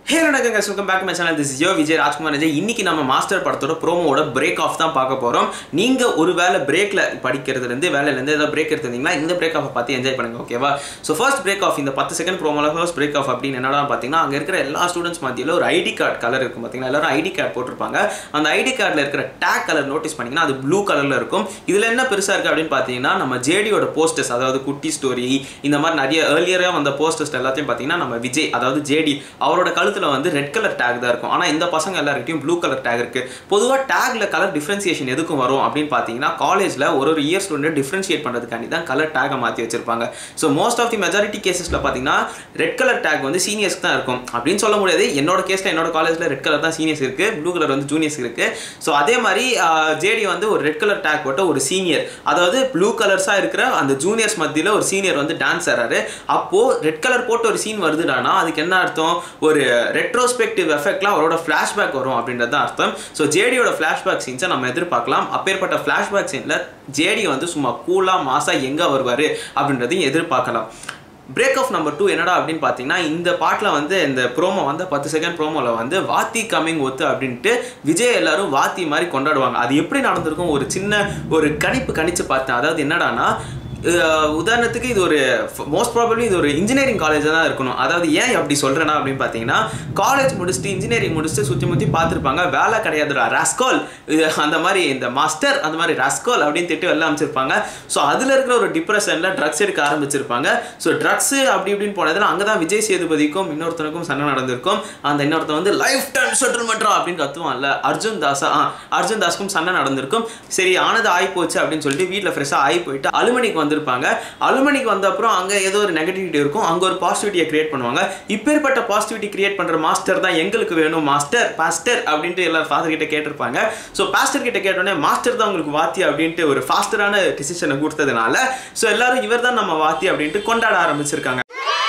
ஹே வணக்கம் guys welcome back to my channel this is your Vijay Rajkumar Vijay இன்னைக்கு நம்ம மாஸ்டர் படத்தோட ப்ரோமோட பிரேக் ஆஃப் தான் பார்க்க போறோம் நீங்க ஒரு வேளை பிரேக்ல படிக்கிறதுல இருந்து வேலையில இருந்து ஏதாவது பிரேக் எடுத்திருந்தீங்கன்னா இந்த பிரேக் ஆஃப் பார்த்து என்ஜாய் பண்ணுங்க ஓகேவா ஸோ ஃபர்ஸ்ட் பிரேக் ஆஃப் இந்த பத்து செகண்ட் ப்ரோமோல ஃபர்ஸ்ட் பிரேக் ஆஃப் அப்படின்னு என்னடா பார்த்தீங்கன்னா அங்க இருக்கிற எல்லா ஸ்டூடெண்ட்ஸ் மத்தியில் ஒரு ஐடி கார்டு கலர் இருக்கும் பார்த்தீங்கன்னா எல்லாரும் ஐடி கார்டு போட்டிருப்பாங்க அந்த ஐடி கார்டில் இருக்கிற டேக் கலர் நோட்டீஸ் பண்ணீங்கன்னா அது ப்ளூ கலர்ல இருக்கும் இதுல என்ன பெருசா இருக்கு அப்படின்னு பார்த்தீங்கன்னா நம்ம ஜேடியோட போஸ்டர்ஸ் அதாவது குட்டி ஸ்டோரி இந்த மாதிரி நிறைய ஏர்லியராக வந்த போஸ்டர்ஸ் எல்லாத்தையும் பார்த்தீங்கன்னா நம்ம விஜய் அதாவது ஜேடி அவரோட கழுத்துல வந்து ரெட் கலர் டேக் தான் இருக்கும் ஆனால் இந்த பசங்க எல்லாருக்கிட்டையும் ப்ளூ கலர் டேக் இருக்கு பொதுவாக டேக்ல கலர் டிஃபரன்சியேஷன் எதுக்கும் வரும் அப்படின்னு பார்த்தீங்கன்னா காலேஜில் ஒரு ஒரு இயர் ஸ்டூடெண்ட் டிஃபரன்ஷியேட் பண்ணுறதுக்காண்டி தான் கலர் டேகை மாற்றி வச்சிருப்பாங்க so most of the majority கேசஸில் பார்த்தீங்கன்னா ரெட் கலர் டேக் வந்து சீனியர்ஸ்க்கு தான் இருக்கும் அப்படின்னு சொல்ல முடியாது என்னோட கேஸில் என்னோட காலேஜில் ரெட் கலர் தான் சீனியர்ஸ் இருக்கு ப்ளூ கலர் வந்து ஜூனியர்ஸ் இருக்கு ஸோ அதே மாதிரி ஜேடி வந்து ஒரு ரெட் கலர் டேக் போட்ட ஒரு சீனியர் அதாவது ப்ளூ கலர்ஸாக இருக்கிற அந்த ஜூனியர்ஸ் மத்தியில் ஒரு சீனியர் வந்து டான்ஸ் ஆறாரு அப்போ ரெட் கலர் போட்ட ஒரு சீன் வருதுடானா அதுக்கு என்ன அர்த்தம் ஒரு ரெட்ரோஸ்பெக்டிவ் எஃபெக்ட்ல அவரோட ஃப்ளாஷ்பேக் வரும் அப்படின்றது தான் அர்த்தம் ஸோ ஜேடியோட ஃப்ளாஷ்பேக் சீன்ஸை நம்ம எதிர்பார்க்கலாம் அப்பேற்பட்ட ஃப்ளாஷ்பேக் சீனில் ஜேடி வந்து சும்மா கூலாக மாசாக எங்கே வருவார் அப்படின்றதையும் எதிர்பார்க்கலாம் பிரேக் ஆஃப் நம்பர் டூ என்னடா அப்படின்னு பார்த்தீங்கன்னா இந்த பாட்டில் வந்து இந்த ப்ரோமோ வந்து பத்து செகண்ட் ப்ரோமோவில் வந்து வாத்தி கம்மிங் ஒத்து அப்படின்ட்டு விஜய் எல்லாரும் வாத்தி மாதிரி கொண்டாடுவாங்க அது எப்படி நடந்திருக்கும் ஒரு சின்ன ஒரு கணிப்பு கணிச்சு பார்த்தேன் அதாவது என்னடானா அஹ் உதாரணத்துக்கு இது ஒரு மோஸ்ட் ப்ராபப்ளி இது ஒரு இன்ஜினியரிங் காலேஜாக தான் இருக்கணும் அதாவது ஏன் அப்படி சொல்கிறேன்னா அப்படின்னு பார்த்தீங்கன்னா காலேஜ் முடிச்சுட்டு இன்ஜினியரிங் முடிச்சுட்டு சுற்றி முற்றி பார்த்துருப்பாங்க வேலை கிடையாதுடா ராஸ்கோல் இது அந்த மாதிரி இந்த மாஸ்டர் அந்த மாதிரி ராஸ்கோல் அப்படின்னு திட்டு வெளில அமைச்சிருப்பாங்க ஸோ அதில் இருக்கிற ஒரு டிப்ரெஷனில் ட்ரக்ஸ் எடுக்க ஆரம்பிச்சிருப்பாங்க ஸோ ட்ரக்ஸ் அப்படி இப்படின்னு போனதில் அங்கே தான் விஜய் சேதுபதிக்கும் இன்னொருத்தனுக்கும் சண்டை நடந்திருக்கும் அந்த இன்னொருத்தன் வந்து லைஃப் டைம் செட்டில்மெண்ட்ரா அப்படின்னு கத்துவான்ல அர்ஜுன் தாஸா ஆ அர்ஜுன் தாஸ்க்கும் சண்டை நடந்திருக்கும் சரி ஆனது ஆகி போச்சு அப்படின்னு சொல்லிட்டு வீட்டில் ஃப்ரெஷ்ஷாக ஆகி போயிட்டு அலுமணிக்கு வந்திருப்பாங்க அலுமணிக்கு வந்த அப்புறம் அங்கே ஏதோ ஒரு நெகட்டிவிட்டி இருக்கும் அங்கே ஒரு பாசிட்டிவிட்டியை கிரியேட் பண்ணுவாங்க இப்பேற்பட்ட பாசிட்டிவிட்டி கிரியேட் பண்ணுற மாஸ்டர் தான் எங்களுக்கு வேணும் மாஸ்டர் பாஸ்டர் அப்படின்ட்டு எல்லாரும் ஃபாதர் கிட்ட கேட்டிருப்பாங்க ஸோ பாஸ்டர் கிட்ட கேட்டோடனே மாஸ்டர் தான் உங்களுக்கு வாத்தி அப்படின்ட்டு ஒரு ஃபாஸ்டரான டிசிஷனை கொடுத்ததுனால ஸோ எல்லாரும் இவர் தான் நம்ம வாத்தி அப்படின்ட்டு கொண்டாட ஆரம்பிச்சிருக்காங்க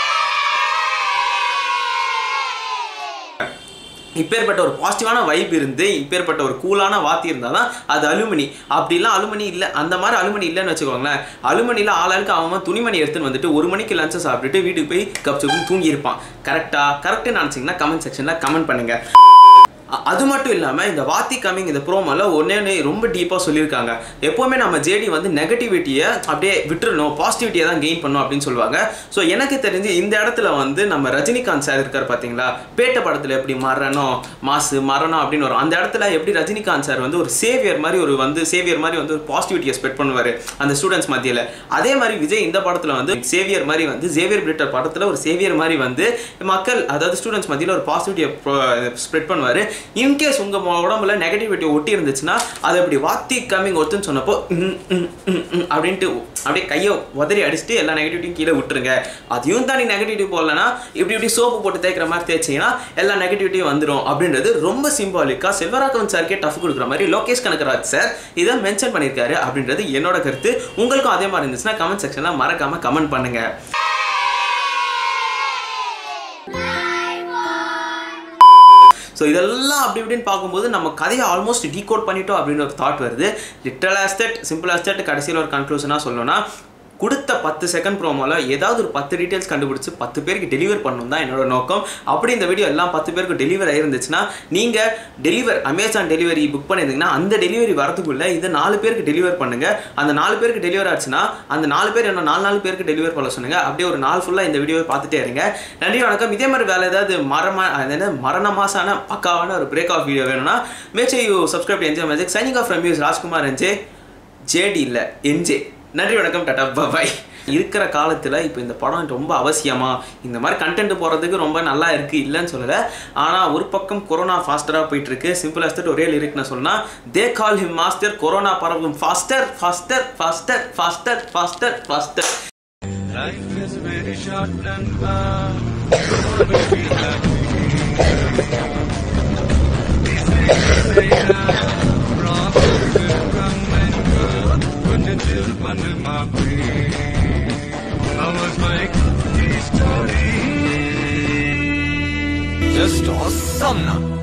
இப்பேற்பட்ட ஒரு பாசிட்டிவான வைப் இருந்து இப்பேற்பட்ட ஒரு கூலான வாத்தி இருந்தால் தான் அது அலுமினி அப்படிலாம் அலுமினி இல்லை அந்த மாதிரி அலுமினி இல்லைன்னு வச்சுக்கோங்களேன் அலுமினியில் ஆளாளுக்கு அவன் துணிமணி எடுத்துன்னு வந்துட்டு ஒரு மணிக்கு லஞ்சை சாப்பிட்டுட்டு வீட்டுக்கு போய் கப் தூங்கியிருப்பான் கரெக்டாக கரெக்டாக நினச்சிங்கன்னா கமெண்ட் செக்ஷனில் கமெண்ட் பண்ணுங்கள் அ- அது மட்டும் இல்லாமல் இந்த வாத்தி கம்மிங் இந்த ப்ரோமோல ஒன்னே ரொம்ப டீப்பாக சொல்லியிருக்காங்க எப்போவுமே நம்ம ஜேடி வந்து நெகட்டிவிட்டியை அப்படியே விட்டுறணும் பாசிட்டிவிட்டியை தான் கெயின் பண்ணும் அப்படின்னு சொல்லுவாங்க ஸோ எனக்கு தெரிஞ்சு இந்த இடத்துல வந்து நம்ம ரஜினிகாந்த் சார் இருக்கார் பார்த்தீங்களா பேட்ட படத்தில் எப்படி மரணம் மாசு மரணம் அப்படின்னு வரும் அந்த இடத்துல எப்படி ரஜினிகாந்த் சார் வந்து ஒரு சேவியர் மாதிரி ஒரு வந்து சேவியர் மாதிரி வந்து ஒரு பாசிட்டிவிட்டியை ஸ்ப்ரெட் பண்ணுவார் அந்த ஸ்டூடெண்ட்ஸ் மத்தியில் அதே மாதிரி விஜய் இந்த படத்தில் வந்து சேவியர் மாதிரி வந்து சேவியர் பிரிட்டர் படத்தில் ஒரு சேவியர் மாதிரி வந்து மக்கள் அதாவது ஸ்டூடெண்ட்ஸ் மத்தியில் ஒரு பாசிட்டிவிட்டியை ஸ்ப்ரெட் பண்ணுவார் இன்கேஸ் உங்கள் உடம்புல நெகட்டிவிட்டி ஒட்டி இருந்துச்சுன்னா அதை அப்படி வாத்தி கம்மிங் ஒத்துன்னு சொன்னப்போ ம், ம், ம், ம் அப்படின்ட்டு அப்படியே கையை உதறி அடிச்சுட்டு எல்லா நெகட்டிவிட்டியும் கீழே விட்டுருங்க அதையும் தான் நீ நெகட்டிவிட்டி போடலன்னா இப்படி இப்படி சோப்பு போட்டு தேய்க்கிற மாதிரி தேய்ச்சிங்கன்னா எல்லா நெகட்டிவிட்டியும் வந்துடும் அப்படின்றது ரொம்ப சிம்பாலிக்காக செல்வராகவன் சாருக்கே டஃப் கொடுக்குற மாதிரி லோகேஷ் கனகராஜ் சார் இதை மென்ஷன் பண்ணியிருக்காரு அப்படின்றது என்னோட கருத்து உங்களுக்கும் அதே மாதிரி இருந்துச்சுன்னா கமெண்ட் செக்ஷனில் மறக்காம கமெண்ட் பண்ணுங்க ஸோ இதெல்லாம் அப்படி இப்படின்னு பார்க்கும்போது நம்ம கதையை ஆல்மோஸ்ட் டீகோட் பண்ணிட்டோம் அப்படின்னு ஒரு தாட் வருது லிட்டரல் ஆஸ்தட் சிம்பிள் ஆஸ்தட் கடைசியில் ஒரு கன்க்ளூஷனாக சொல்லணும்னா கொடுத்த பத்து செகண்ட் ப்ரோமோவில் ஏதாவது ஒரு பத்து டீட்டெயில்ஸ் கண்டுபிடிச்சு பத்து பேருக்கு டெலிவர் பண்ணணும் தான் என்னோட நோக்கம் அப்படி இந்த வீடியோ எல்லாம் பத்து பேருக்கு டெலிவர் ஆயிருந்துச்சுன்னா நீங்கள் டெலிவர் அமேசான் டெலிவரி புக் பண்ணியிருந்தீங்கன்னா அந்த டெலிவரி வரதுக்குள்ளே இதை நாலு பேருக்கு டெலிவர் பண்ணுங்க அந்த நாலு பேருக்கு டெலிவர் ஆச்சுன்னா அந்த நாலு பேர் என்ன நாலு நாலு பேருக்கு டெலிவர் பண்ண சொன்னுங்க அப்படியே ஒரு நாள் ஃபுல்லாக இந்த வீடியோவை பார்த்துட்டே இருங்க நன்றி வணக்கம் இதே மாதிரி வேலை ஏதாவது மரமா அது என்ன மரண மாசான பக்காவான ஒரு பிரேக் ஆஃப் வீடியோ வேணும்னா மேச்சே you subscribe NJ magic signing off from yours Rajkumar NJ JD இல்லை என்ஜே நன்றி வணக்கம் டாடா பாய் இருக்கிற காலத்தில் இப்போ இந்த படம் ரொம்ப அவசியமா இந்த மாதிரி கண்டென்ட் போகிறதுக்கு ரொம்ப நல்லா இருக்குது இல்லைன்னு சொல்லலை ஆனால் ஒரு பக்கம் கொரோனா ஃபாஸ்டராக போயிட்டு இருக்கு சிம்பிள் அஸ்தட் ஒரே லிரிக் நான் சொன்னா they call him master corona பரவும் faster faster faster faster faster faster Life is very short and fast. Wanna be happy. These things they have problems will come and go. When it's still fun in my brain. I was like, this story. Just awesome now.